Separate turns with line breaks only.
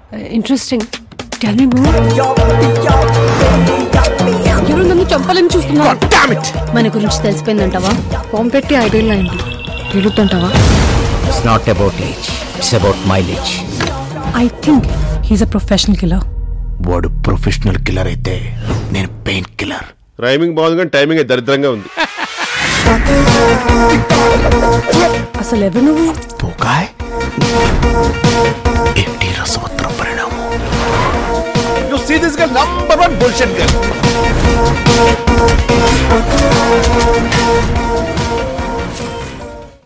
interesting tell me more ఎవరు నన్ను చంపాలని చూస్తున్నారు మన గురించి తెలిసిపోయిందంటావా బాంబు పెట్టి ఐదేళ్ళు అయింది వెళుతుంటావా
it's not about age it's about mileage
I think he's a professional killer
వాడు ప్రొఫెషనల్ కిల్లర్ అయితే నేను పెయిన్ కిల్లర్
రైమింగ్ బాగుంది కానీ టైమింగ్ దరిద్రంగా ఉంది
అసలు ఎవరు నువ్వు
పోకాయ్ ఎన్టీ రసవత్రం పరిణామం
you see this girl number one bullshit girl